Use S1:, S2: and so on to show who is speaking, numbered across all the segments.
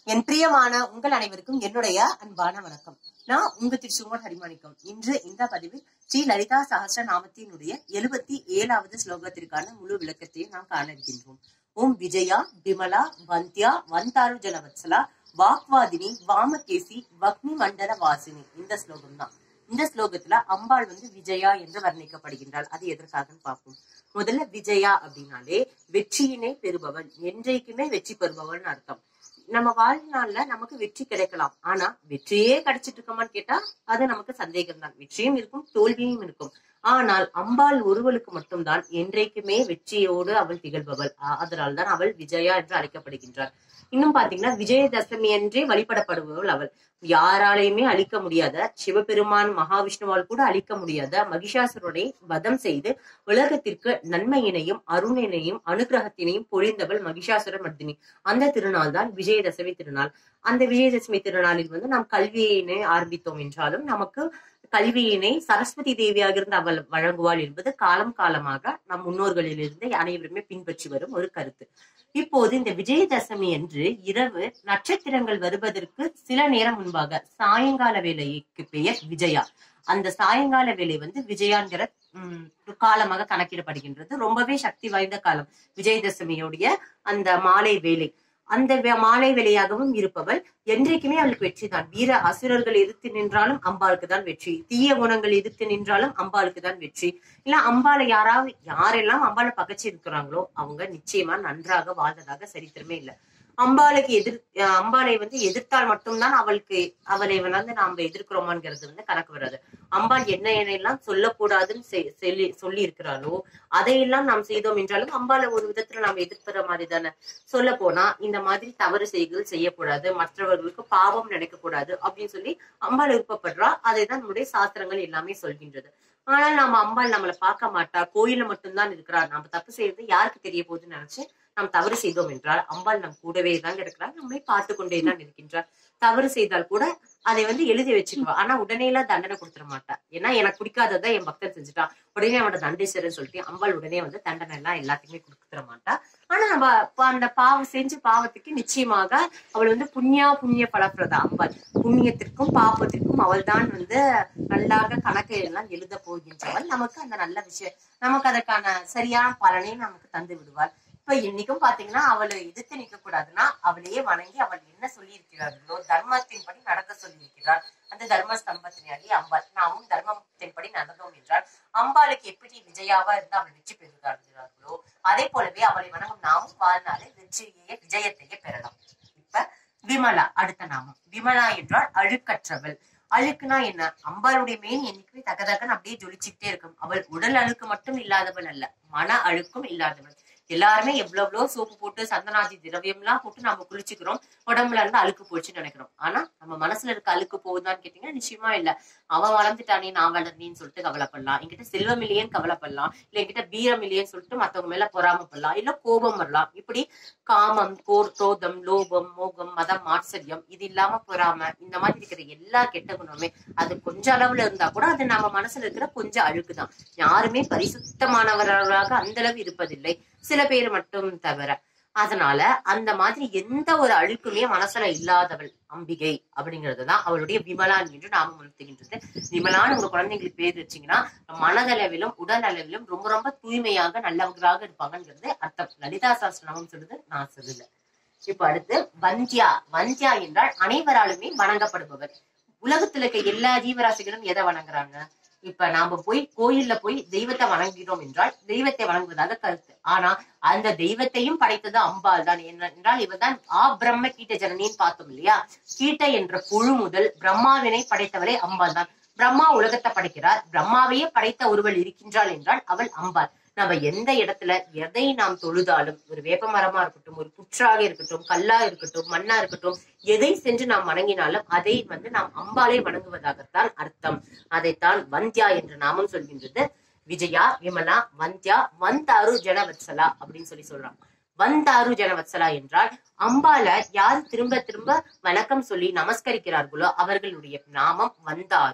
S1: என் பிரியமான உங்கள் அனைவருக்கும் என்னுடைய அன்பான வணக்கம் நான் உங்க திருச்சுங்கோட் ஹரிமாணிக்கம் இன்று இந்த பதிவில் ஸ்ரீ லலிதா சஹஸ்ர நாமத்தினுடைய எழுபத்தி ஏழாவது ஸ்லோகத்திற்கான முழு விளக்கத்தையும் நாம் காண இருக்கின்றோம் ஓம் விஜயா விமலா வந்தியா வந்தாரு ஜனவத்சலா வாக்வாதினி வாமகேசி வக்னி மண்டல வாசினி இந்த ஸ்லோகம் தான் இந்த ஸ்லோகத்துல அம்பாள் வந்து விஜயா என்று வர்ணிக்கப்படுகின்றாள் அது எதற்காகன்னு பார்ப்போம் முதல்ல விஜயா அப்படின்னாலே வெற்றியினை பெறுபவள் என்றைக்குமே வெற்றி பெறுபவள்னு அர்த்தம் நம்ம வாழ்நாள்ல நமக்கு வெற்றி கிடைக்கலாம் ஆனா வெற்றியே கிடைச்சிட்டு இருக்கோமான்னு கேட்டா அது நமக்கு சந்தேகம் தான் வெற்றியும் இருக்கும் தோல்வியும் இருக்கும் ஆனால் அம்பாள் ஒருவளுக்கு மட்டும்தான் என்றைக்குமே வெற்றியோடு அவள் திகழ்பவள் ஆ- அதனால்தான் அவள் விஜயா என்று அழைக்கப்படுகின்றார் இன்னும் பாத்தீங்கன்னா விஜயதசமி என்றே வழிபடப்படுபவள் அவள் யாராலையுமே அழிக்க முடியாத சிவபெருமான் மகாவிஷ்ணுவால் கூட அழிக்க முடியாத மகிஷாசுரனை வதம் செய்து உலகத்திற்கு நன்மையினையும் அருணினையும் அனுகிரகத்தினையும் பொழிந்தவள் மகிஷாசுர மர்தினி அந்த திருநாள் தான் விஜயதசமி திருநாள் அந்த விஜயதசமி திருநாளில் வந்து நாம் கல்வியினை ஆரம்பித்தோம் என்றாலும் நமக்கு கல்வியினை சரஸ்வதி தேவியாக இருந்து அவள் வழங்குவாள் என்பது காலம் காலமாக நம் முன்னோர்களிலிருந்து அனைவருமே பின்பற்றி வரும் ஒரு கருத்து இப்போது இந்த விஜயதசமி என்று இரவு நட்சத்திரங்கள் வருவதற்கு சில நேரம் முன்பாக சாயங்கால வேலைக்கு பெயர் விஜயா அந்த சாயங்கால வேலை வந்து விஜயாங்கிற உம், காலமாக கணக்கிடப்படுகின்றது ரொம்பவே சக்தி வாய்ந்த காலம் விஜயதசமியுடைய அந்த மாலை வேலை அந்த வே- மாலை வேலையாகவும் இருப்பவள் என்றைக்குமே அவளுக்கு வெற்றி தான் வீர அசுரர்கள் எதிர்த்து நின்றாலும் அம்பாளுக்கு தான் வெற்றி தீய குணங்கள் எதிர்த்து நின்றாலும் அம்பாளுக்கு தான் வெற்றி இல்ல அம்பாளை யாராவது யாரெல்லாம் அம்பாளை பகச்சு இருக்கிறாங்களோ அவங்க நிச்சயமா நன்றாக வாழ்ந்ததாக சரித்திரமே இல்லை அம்பாளுக்கு எதிர் அஹ் அம்பாளை வந்து எதிர்த்தால் மட்டும்தான் அவளுக்கு அவளை வந்து நாம எதிர்க்கிறோமாங்கிறது வந்து கணக்கு வராது அம்பாள் என்ன என்னெல்லாம் சொல்லக்கூடாதுன்னு செ- சொல்லி சொல்லி இருக்கிறாளோ அதையெல்லாம் நாம் செய்தோம் என்றாலும் அம்பாளை ஒரு விதத்துல நாம் எதிர்க்கிற மாதிரி தானே சொல்ல போனா இந்த மாதிரி தவறு செய்கள் செய்யக்கூடாது மற்றவர்களுக்கு பாவம் நினைக்க கூடாது அப்படின்னு சொல்லி அம்பாள் விருப்பப்படுறா அதை தான் நம்முடைய சாஸ்திரங்கள் எல்லாமே சொல்கின்றது ஆனால் நாம அம்பாள் நம்மளை பார்க்க மாட்டா கோயில்ல மட்டும்தான் இருக்கிறா நம்ம தப்பு செய்யறது யாருக்கு தெரிய போகுதுன்னு நினைச்சு நாம் தவறு செய்தோம் என்றால் அம்பாள் நம் கூடவே தான் இருக்கிறார் நம்மை பார்த்து கொண்டே தான் இருக்கின்றார் தவறு செய்தால் கூட அதை வந்து எழுதி வச்சுக்குவா ஆனா உடனே எல்லாம் தண்டனை கொடுத்துட மாட்டா ஏன்னா எனக்கு பிடிக்காததை என் பக்தன் செஞ்சுட்டான் உடனே அவனோட தண்டேஸ்வரன் சொல்லிட்டு அம்பாள் உடனே வந்து தண்டனை எல்லாம் எல்லாத்தையுமே கொடுத்துட மாட்டா ஆனா நம்ம ப- அந்த பாவம் செஞ்ச பாவத்துக்கு நிச்சயமாக அவள் வந்து புண்ணியா புண்ணிய பலப்பிரதா அம்பாள் புண்ணியத்திற்கும் பாவத்திற்கும் அவள் தான் வந்து நல்லாக கணக்கை எல்லாம் எழுத போகின்றவள் நமக்கு அந்த நல்ல விஷயம் நமக்கு அதற்கான சரியான பலனை நமக்கு தந்து விடுவாள் இப்ப இன்னைக்கும் பாத்தீங்கன்னா அவளை எதிர்த்து நிக்க கூடாதுன்னா அவளையே வணங்கி அவள் என்ன சொல்லி இருக்கிறார்களோ தர்மத்தின்படி நடக்க சொல்லி இருக்கிறார் அந்த தர்ம ஸ்தம்பத்தினாலே அம்பாள் நாமும் தர்மத்தின்படி நடந்தோம் என்றால் அம்பாளுக்கு எப்படி விஜயாவா இருந்து அவள் வெற்றி பெறுகிறார்களோ அதே போலவே அவளை வணங்கும் நாமும் வாழ்நாளில் வெற்றியையே விஜயத்தையே பெறலாம் இப்ப விமலா அடுத்த நாமம் விமலா என்றால் அழுக்கற்றவள் அழுக்குனா என்ன அம்பாளுடைய மேன் என்னைக்குமே தகதகன்னு அப்படியே ஜொலிச்சுக்கிட்டே இருக்கும் அவள் உடல் அழுக்கு மட்டும் இல்லாதவள் அல்ல மன அழுக்கும் இல்லாதவள் எல்லாருமே எவ்வளவு எவ்வளவு சோப்பு போட்டு சந்தனாதி திரவியம் எல்லாம் போட்டு நம்ம குளிச்சுக்கிறோம் உடம்புல இருந்து அழுக்கு போச்சுன்னு நினைக்கிறோம் ஆனா நம்ம மனசுல இருக்க அழுக்கு போகுதான்னு கேட்டீங்கன்னா நிச்சயமா இல்ல அவன் வளர்ந்துட்டானே நான் வளர்ந்தேன்னு சொல்லிட்டு கவலைப்படலாம் என்கிட்ட செல்வம் இல்லையேன்னு கவலைப்படலாம் இல்ல என்கிட்ட வீரம் இல்லையேன்னு சொல்லிட்டு மத்தவங்க மேல பொறாமப்படலாம் இல்ல கோபம் வரலாம் இப்படி காமம் கோர் குரோதம் லோபம் மோகம் மதம் மாத்சரியம் இது இல்லாம பொறாம இந்த மாதிரி இருக்கிற எல்லா கெட்ட குணமே அது கொஞ்ச அளவுல இருந்தா கூட அது நம்ம மனசுல இருக்கிற கொஞ்சம் அழுக்குதான் யாருமே பரிசுத்தமானவர்களாக அந்த அளவு இருப்பதில்லை சில பேர் மட்டும் தவிர அதனால அந்த மாதிரி எந்த ஒரு அழுக்குமே மனசுல இல்லாதவள் அம்பிகை அப்படிங்கறதுதான் அவளுடைய விமலான் என்று நாம உணர்த்துகின்றது விமலான் உங்க குழந்தைங்களுக்கு பேர் வச்சீங்கன்னா மனதளவிலும் உடல் அளவிலும் ரொம்ப ரொம்ப தூய்மையாக நல்லவங்களாக இருப்பாங்கங்கிறது அர்த்தம் லலிதா சாஸ்திரநாமம் சொல்லுது நான் சொல்லல இப்ப அடுத்து வந்தியா வந்தியா என்றால் அனைவராலுமே வணங்கப்படுபவர் உலகத்துல இருக்க எல்லா ஜீவராசிகளும் எதை வணங்குறாங்க இப்ப நாம போய் கோயில்ல போய் தெய்வத்தை வணங்குகிறோம் என்றால் தெய்வத்தை வணங்குவதாக கருத்து ஆனா அந்த தெய்வத்தையும் படைத்தது அம்பாள் தான் என்ன என்றால் இவன் தான் ஆ பிரம்ம கீட்ட ஜனனின்னு பார்த்தோம் இல்லையா கீட்ட என்ற புழு முதல் பிரம்மாவினை படைத்தவளே அம்பாள் தான் பிரம்மா உலகத்தை படைக்கிறார் பிரம்மாவையே படைத்த ஒருவள் இருக்கின்றாள் என்றால் அவள் அம்பாள் நம்ம எந்த இடத்துல எதை நாம் தொழுதாலும் ஒரு வேப்ப மரமா இருக்கட்டும் ஒரு புற்றாக இருக்கட்டும் கல்லா இருக்கட்டும் மண்ணா இருக்கட்டும் எதை சென்று நாம் வணங்கினாலும் அதை வந்து நாம் அம்பாலே வணங்குவதாகத்தான் அர்த்தம் அதைத்தான் வந்தியா என்ற நாமம் சொல்கின்றது விஜயா விமலா வந்தியா வந்தாரு ஜனவத்சலா அப்படின்னு சொல்லி சொல்றாங்க வந்தாரு ஜனவத்சலா என்றால் அம்பால யார் திரும்ப திரும்ப வணக்கம் சொல்லி நமஸ்கரிக்கிறார்களோ அவர்களுடைய நாமம் வந்தாரு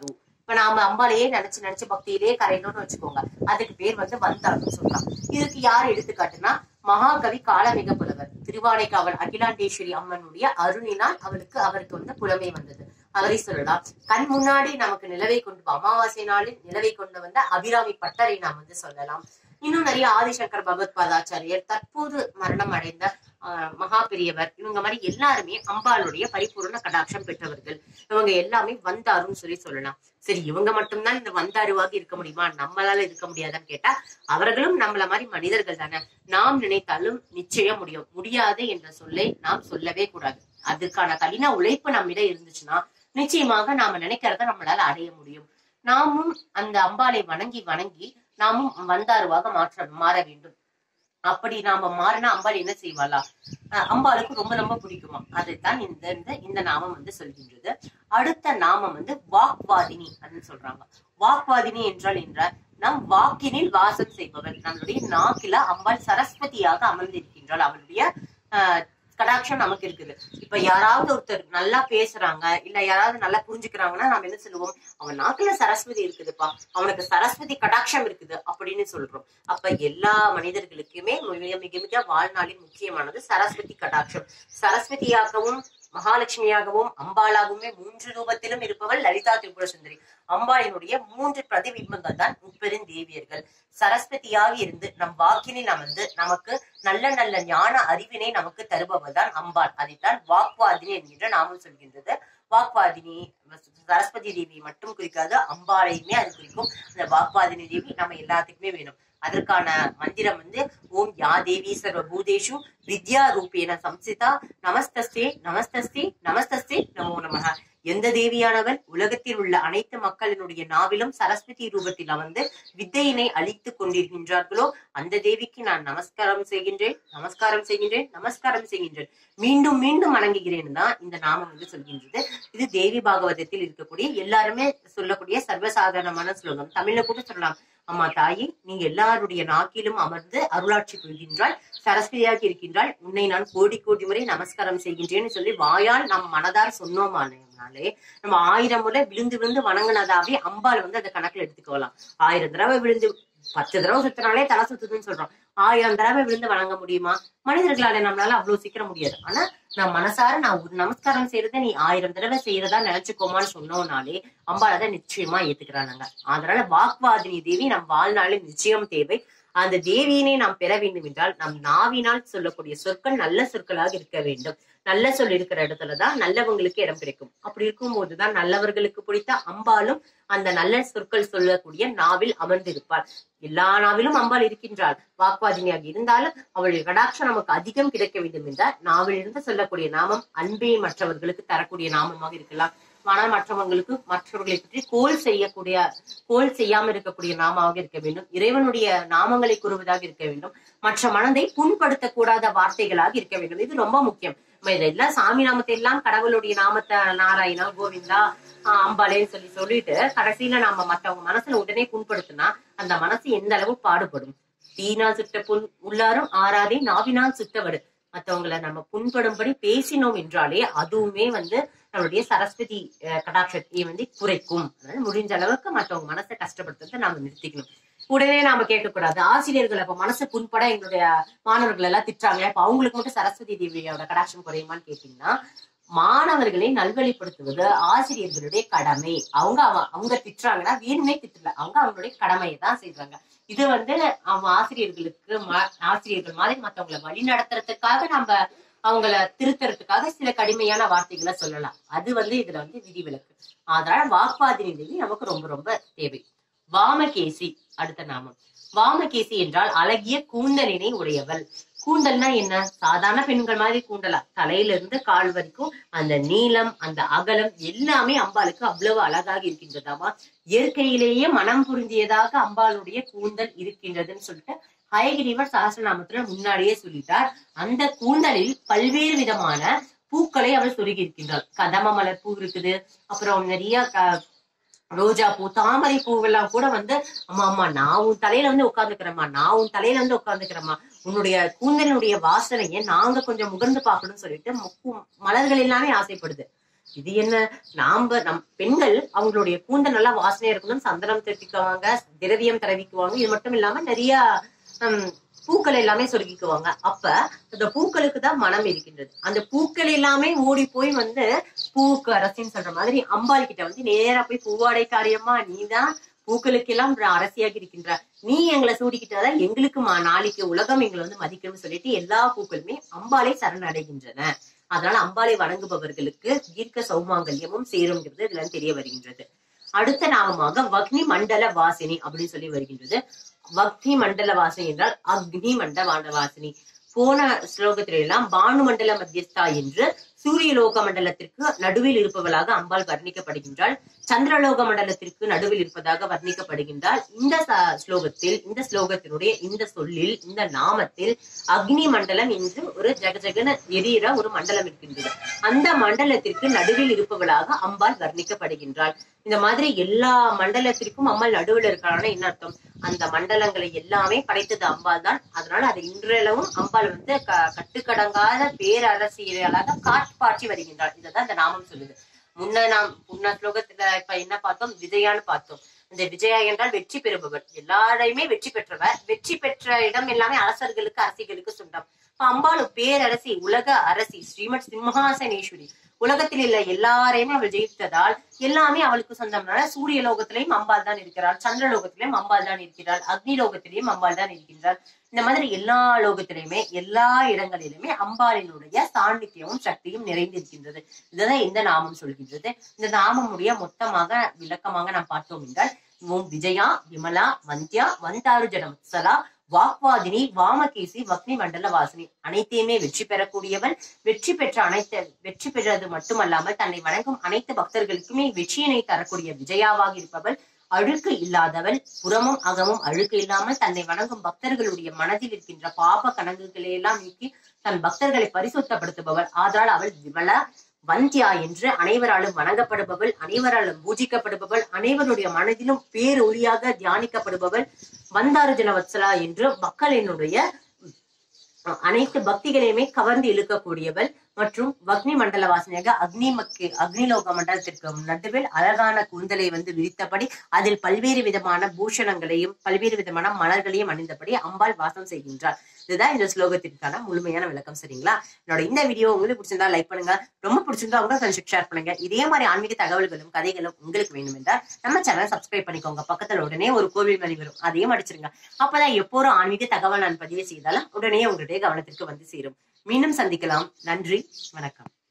S1: இப்ப நாம அம்பாலையே நினைச்சு நினைச்சு பக்தியிலேயே கரையணும்னு வச்சுக்கோங்க அதுக்கு பேர் வந்து வந்தாருன்னு சொல்லலாம் இதுக்கு யார் எடுத்துக்காட்டுனா மகாகவி காலமிக புலவர் திருவானைக்காவல் அகிலாண்டேஸ்வரி அம்மனுடைய அருணினால் அவளுக்கு அவருக்கு வந்து புலமை வந்தது அவரை சொல்லலாம் கண் முன்னாடி நமக்கு நிலவை கொண்டு அமாவாசை நாளில் நிலவை கொண்டு வந்த அபிராமி பட்டரை நாம் வந்து சொல்லலாம் இன்னும் நிறைய ஆதிசங்கர் பகவத் பாதாச்சாரியர் தற்போது மரணம் அடைந்த ஆஹ், மகா பெரியவர் இவங்க மாதிரி எல்லாருமே அம்பாளுடைய பரிபூர்ண கடாட்சம் பெற்றவர்கள் இவங்க எல்லாமே வந்தாருன்னு சொல்லி சொல்லலாம் சரி இவங்க மட்டும்தான் இந்த வந்தாருவாக இருக்க முடியுமா நம்மளால இருக்க முடியாதான்னு கேட்டா அவர்களும் நம்மள மாதிரி மனிதர்கள் தானே நாம் நினைத்தாலும் நிச்சயம் முடியும் முடியாது என்ற சொல்லை நாம் சொல்லவே கூடாது அதுக்கான கடின உழைப்பு நம்மிடம் இருந்துச்சுன்னா நிச்சயமாக நாம நினைக்கிறத நம்மளால அடைய முடியும் நாமும் அந்த அம்பாளை வணங்கி வணங்கி நாமும் வந்தாருவாக மாற்ற மாற வேண்டும் அப்படி நாம மாறினா அம்பாள் என்ன செய்வாளா அஹ் அம்பாளுக்கு ரொம்ப ரொம்ப பிடிக்குமா அதைத்தான் இந்த இந்த இந்த நாமம் வந்து சொல்கின்றது அடுத்த நாமம் வந்து வாக்வாதினி அப்படின்னு சொல்றாங்க வாக்வாதினி என்றால் என்றால் நம் வாக்கினில் வாசம் செய்பவள் நம்மளுடைய நாக்கில அம்பாள் சரஸ்வதியாக அமர்ந்திருக்கின்றாள் அவளுடைய ஆஹ் கடாட்சம் நமக்கு இருக்குது இப்ப யாராவது ஒருத்தர் நல்லா பேசுறாங்க இல்ல யாராவது நல்லா புரிஞ்சுக்கிறாங்கன்னா நாம என்ன சொல்லுவோம் அவன் நாக்குல சரஸ்வதி இருக்குதுப்பா அவனுக்கு சரஸ்வதி கடாட்சம் இருக்குது அப்படின்னு சொல்றோம் அப்ப எல்லா மனிதர்களுக்குமே மிக மிக மிக வாழ்நாளில் முக்கியமானது சரஸ்வதி கடாட்சம் சரஸ்வதியாகவும் மகாலட்சுமியாகவும் அம்பாளாகவுமே மூன்று ரூபத்திலும் இருப்பவள் லலிதா திரிபுர சுந்தரி அம்பாளினுடைய மூன்று பிரதிபிம்பங்கள் தான் முப்பெருந்தேவியர்கள் சரஸ்வதியாக இருந்து நம் வாக்கினில் அமர்ந்து நமக்கு நல்ல நல்ல ஞான அறிவினை நமக்கு தருபவள் தான் அம்பாள் அதைத்தான் வாக்வாதினி என்கின்ற நாமம் சொல்கின்றது வாக்வாதினி சரஸ்வதி தேவி மட்டும் குறிக்காது அம்பாளையுமே அது குறிக்கும் அந்த வாக்வாதினி தேவி நம்ம எல்லாத்துக்குமே வேணும் அதற்கான மந்திரம் வந்து ஓம் யா தேவி சர்வ பூதேஷு வித்யா ரூபேன சம்சிதா நமஸ்தஸ்தே நமஸ்தஸ்தே நமஸ்தஸ்தே நமோ நமக எந்த தேவியானவள் உலகத்தில் உள்ள அனைத்து மக்களினுடைய நாவிலும் சரஸ்வதி ரூபத்தில் அமர்ந்து வித்தையினை அளித்துக் கொண்டிருக்கின்றார்களோ அந்த தேவிக்கு நான் நமஸ்காரம் செய்கின்றேன் நமஸ்காரம் செய்கின்றேன் நமஸ்காரம் செய்கின்றேன் மீண்டும் மீண்டும் வணங்குகிறேன் தான் இந்த நாமம் வந்து சொல்கின்றது இது தேவி பாகவதத்தில் இருக்கக்கூடிய எல்லாருமே சொல்லக்கூடிய சர்வசாதாரணமான ஸ்லோகம் தமிழ்ல கூட சொல்லலாம் அம்மா தாயே நீங்க எல்லாருடைய நாக்கிலும் அமர்ந்து அருளாட்சி புரிகின்றாய் சரஸ்வதியாக இருக்கின்றாள் உன்னை நான் கோடி கோடி முறை நமஸ்காரம் செய்கின்றேன்னு சொல்லி வாயால் நம் மனதார் சொன்னோமானே நம்ம ஆயிரம் முறை விழுந்து விழுந்து வணங்கினதாவே அம்பாள் வந்து அதை கணக்குல எடுத்துக்கலாம் ஆயிரம் தடவை விழுந்து பத்து தடவை சுத்தினாலே தலை சுத்துதுன்னு சொல்றோம் ஆயிரம் தடவை விழுந்து வணங்க முடியுமா மனிதர்களால நம்மளால அவ்வளவு சீக்கிரம் முடியாது ஆனா நான் மனசார நான் ஒரு நமஸ்காரம் செய்யறத நீ ஆயிரம் தடவை செய்யறதா நினைச்சுக்கோமான்னு சொன்னோம்னாலே அம்பாள் அதை நிச்சயமா ஏத்துக்கிறாங்க அதனால வாக்வாதினி தேவி நம் வாழ்நாளில் நிச்சயம் தேவை அந்த தேவியினை நாம் பெற வேண்டும் என்றால் நம் நாவினால் சொல்லக்கூடிய சொற்கள் நல்ல சொற்களாக இருக்க வேண்டும் நல்ல சொல் இருக்கிற இடத்துலதான் நல்லவங்களுக்கு இடம் கிடைக்கும் அப்படி இருக்கும்போதுதான் நல்லவர்களுக்கு பிடித்த அம்பாலும் அந்த நல்ல சொற்கள் சொல்லக்கூடிய நாவில் அமர்ந்திருப்பாள் எல்லா நாவிலும் அம்பாள் இருக்கின்றாள் வாக்குவாதினியாக இருந்தாலும் அவளுடைய கடாட்சம் நமக்கு அதிகம் கிடைக்க வேண்டும் என்றால் நாவிலிருந்து சொல்லக்கூடிய நாமம் அன்பே மற்றவர்களுக்கு தரக்கூடிய நாமமாக இருக்கலாம் ஆனால் மற்றவங்களுக்கு மற்றவர்களை பற்றி கோல் செய்யக்கூடிய கோல் செய்யாம இருக்கக்கூடிய நாமாவாக இருக்க வேண்டும் இறைவனுடைய நாமங்களை கூறுவதாக இருக்க வேண்டும் மற்ற மனதை புண்படுத்தக்கூடாத வார்த்தைகளாக இருக்க வேண்டும் இது ரொம்ப முக்கியம் நம்ம இதெல்லாம் சாமி நாமத்தை எல்லாம் கடவுளுடைய நாமத்தை நாராயணா கோவிந்தா ஆஹ் அம்பாலேன்னு சொல்லி சொல்லிட்டு கடைசியில நாம மற்றவங்க மனசுல உடனே புண்படுத்தினா அந்த மனசு எந்த அளவு பாடுபடும் தீனால் சுட்ட புண் உள்ளாரும் ஆறாதே நாவினால் சுட்டவடு மத்தவங்களை நம்ம புண்படும்படி பேசினோம் என்றாலே அதுவுமே வந்து நம்மளுடைய சரஸ்வதி அஹ், கடாட்சத்தை வந்து குறைக்கும் அதனால முடிஞ்ச அளவுக்கு மத்தவங்க மனசை கஷ்டப்படுத்துறதை நாம நிறுத்திக்கணும் உடனே நாம கேட்கக்கூடாது ஆசிரியர்கள் அப்ப மனசு புண்பட எங்களுடைய மாணவர்கள் எல்லாம் திட்டுறாங்களே அப்ப அவங்களுக்கு மட்டும் சரஸ்வதி தேவியோட கடாட்சம் குறையுமான்னு கேட்டீங்கன்னா மாணவர்களை நல்வழிப்படுத்துவது ஆசிரியர்களுடைய கடமை அவங்க அவ- அவங்க திட்டுறாங்கன்னா வேணுமே திட்டல அவங்க அவங்களுடைய கடமையை தான் செய்றாங்க இது வந்து அவங்க ஆசிரியர்களுக்கு ம- ஆசிரியர்கள் மாதிரி மத்தவங்களை வழி நடத்துறதுக்காக நம்ம அவங்கள திருத்தறதுக்காக சில கடுமையான வார்த்தைகளை சொல்லலாம் அது வந்து இதுல வந்து விதிவிலக்கு அதனால வாக்குவாதினி தேவி நமக்கு ரொம்ப ரொம்ப தேவை வாமகேசி அடுத்த நாமம் வாமகேசி என்றால் அழகிய கூந்தலினை உடையவள் கூந்தல்னா என்ன சாதாரண பெண்கள் மாதிரி கூந்தலா தலையில இருந்து கால் வரைக்கும் அந்த நீளம் அந்த அகலம் எல்லாமே அம்பாளுக்கு அவ்வளவு அழகாக இருக்கின்றதாமா இயற்கையிலேயே மனம் புரிந்தியதாக அம்பாளுடைய கூந்தல் இருக்கின்றதுன்னு சொல்லிட்டு ஹயகிரிவர் சகசிரநாமத்துல முன்னாடியே சொல்லிட்டார் அந்த கூந்தலில் பல்வேறு விதமான பூக்களை அவள் சொருகி இருக்கின்றாள் கதம மலர் பூ இருக்குது அப்புறம் நிறைய க- ரோஜா பூ தாமரை பூவெல்லாம் கூட வந்து அம்மா அம்மா நான் உன் தலையில வந்து உட்காந்துக்கிறேம்மா நான் உன் தலையில வந்து உட்காந்துக்கிறேம்மா உன்னுடைய கூந்தலினுடைய வாசனையை நாங்க கொஞ்சம் முகர்ந்து பார்க்கணும்னு சொல்லிட்டு மு- மலர்கள் எல்லாமே ஆசைப்படுது இது என்ன நாம நம் பெண்கள் அவங்களுடைய கூந்தல் நல்லா வாசனையா இருக்கணும் சந்தனம் தட்டிக்குவாங்க திரவியம் தடவிக்குவாங்க இது மட்டும் இல்லாம நிறைய ஹம், பூக்கள் எல்லாமே சொருகிக்குவாங்க அப்ப அந்த பூக்களுக்கு தான் மனம் இருக்கின்றது அந்த பூக்கள் எல்லாமே ஓடி போய் வந்து பூவுக்கு அரசின்னு சொல்ற மாதிரி அம்பாள் கிட்ட வந்து நேரா போய் பூவாடை காரியமா நீதான் பூக்களுக்கெல்லாம் அரசியாக இருக்கின்ற நீ எங்களை சூடிக்கிட்டாதான் எங்களுக்கு மா- நாளைக்கு உலகம் எங்களை வந்து மதிக்கணும்னு சொல்லிட்டு எல்லா பூக்களுமே அம்பாளை சரணடைகின்றன அதனால அம்பாளை வணங்குபவர்களுக்கு தீர்க்க சௌமாங்கல்யமும் சேருங்கிறது இதுல தெரிய வருகின்றது அடுத்த நாமமாக வக்னி மண்டல வாசினி அப்படின்னு சொல்லி வருகின்றது வக்னி மண்டல வாசினி என்றால் அக்னி மண்டல வாசினி போன ஸ்லோகத்தில எல்லாம் பானு மண்டல மத்தியஸ்தா என்று சூரியலோக மண்டலத்திற்கு நடுவில் இருப்பவளாக அம்பாள் வர்ணிக்கப்படுகின்றாள் சந்திரலோக மண்டலத்திற்கு நடுவில் இருப்பதாக வர்ணிக்கப்படுகின்றாள் இந்த ச- ஸ்லோகத்தில் இந்த ஸ்லோகத்தினுடைய இந்த சொல்லில் இந்த நாமத்தில் அக்னி மண்டலம் என்று ஒரு ஜெகஜெகன எரியிற ஒரு மண்டலம் இருக்கின்றது அந்த மண்டலத்திற்கு நடுவில் இருப்பவளாக அம்பாள் வர்ணிக்கப்படுகின்றாள் இந்த மாதிரி எல்லா மண்டலத்திற்கும் அம்பாள் நடுவில் இருக்கிறான்னா என்ன அர்த்தம் அந்த மண்டலங்களை எல்லாமே படைத்தது அம்பாள் தான் அதனால அது இன்றளவும் அம்பாள் வந்து க- கட்டுக்கடங்காத பேரரசியலாக காட்பாற்றி வருகின்றாள் இதுதான் இந்த நாமம் சொல்லுது முன்ன நாம் முன்ன ஸ்லோகத்துல இப்ப என்ன பார்த்தோம் விஜயான்னு பார்த்தோம் இந்த விஜயா என்றால் வெற்றி பெறுபவர் எல்லாரையுமே வெற்றி பெற்றவர் வெற்றி பெற்ற இடம் எல்லாமே அரசர்களுக்கு அரசிகளுக்கு சொந்தம் இப்ப அம்பாளு பேரரசி உலக அரசி ஸ்ரீமத் சிம்ஹாசனேஸ்வரி உலகத்தில் உள்ள எல்லாரையுமே அவள் ஜெயித்ததால் எல்லாமே அவளுக்கு சொந்தம்னால சூரிய லோகத்திலையும் அம்பாள் தான் இருக்கிறாள் சந்திர லோகத்திலையும் அம்பாள் தான் இருக்கிறாள் அக்னி லோகத்திலையும் அம்பாள் தான் இருக்கின்றாள் இந்த மாதிரி எல்லா லோகத்திலையுமே எல்லா இடங்களிலுமே அம்பாளினுடைய சாநித்தியமும் சக்தியும் நிறைந்திருக்கின்றது இதுதான் இந்த நாமம் சொல்கின்றது இந்த நாமமுடைய மொத்தமாக விளக்கமாக நாம் பார்த்தோம் என்றால் ஓம் விஜயா விமலா வந்தியா வந்தாரு ஜனவத்சலா வாக்வாதினி வாமகேசி வக்னி மண்டல வாசினி அனைத்தையுமே வெற்றி பெறக்கூடியவள் வெற்றி பெற்ற அனைத்து வெற்றி பெற்றது மட்டுமல்லாமல் தன்னை வணங்கும் அனைத்து பக்தர்களுக்குமே வெற்றியினை தரக்கூடிய விஜயாவாக இருப்பவள் அழுக்கு இல்லாதவள் புறமும் அகமும் அழுக்கு இல்லாமல் தன்னை வணங்கும் பக்தர்களுடைய மனதில் இருக்கின்ற பாப கணங்குகளை எல்லாம் நீக்கி தன் பக்தர்களை பரிசுத்தப்படுத்துபவள் ஆதலால் அவள் விமலா வந்தியா என்று அனைவராலும் வணங்கப்படுபவள் அனைவராலும் பூஜிக்கப்படுபவள் அனைவருடைய மனதிலும் பேரொளியாக தியானிக்கப்படுபவள் வந்தாருஜன வத்சலா என்று மக்களினுடைய அஹ், அனைத்து பக்திகளையுமே கவர்ந்து இழுக்கக்கூடியவள் மற்றும் வக்னி மண்டல வாசனையாக அக்னி மக்கு அக்னிலோக மண்டலத்திற்கு நடுவில் அழகான கூந்தலை வந்து விரித்தபடி அதில் பல்வேறு விதமான பூஷணங்களையும் பல்வேறு விதமான மலர்களையும் அணிந்தபடி அம்பாள் வாசம் செய்கின்றார் இதுதான் இந்த ஸ்லோகத்திற்கான முழுமையான விளக்கம் சரிங்களா என்னோட இந்த வீடியோ உங்களுக்கு பிடிச்சிருந்தா லைக் பண்ணுங்க ரொம்ப பிடிச்சிருந்தா உங்க ஃப்ரெண்ட்ஷிப் ஷேர் பண்ணுங்க இதே மாதிரி ஆன்மீக தகவல்களும் கதைகளும் உங்களுக்கு வேணும் என்றால் நம்ம சேனல் சப்ஸ்கிரைப் பண்ணிக்கோங்க பக்கத்துல உடனே ஒரு கோவில் வழி வரும் அதையும் அடிச்சிருங்க அப்பதான் எப்போதும் ஆன்மீக தகவல் நான் பதிவு செய்தாலும் உடனே உங்களுடைய கவனத்திற்கு வந்து சேரும் மீண்டும் சந்திக்கலாம் நன்றி வணக்கம்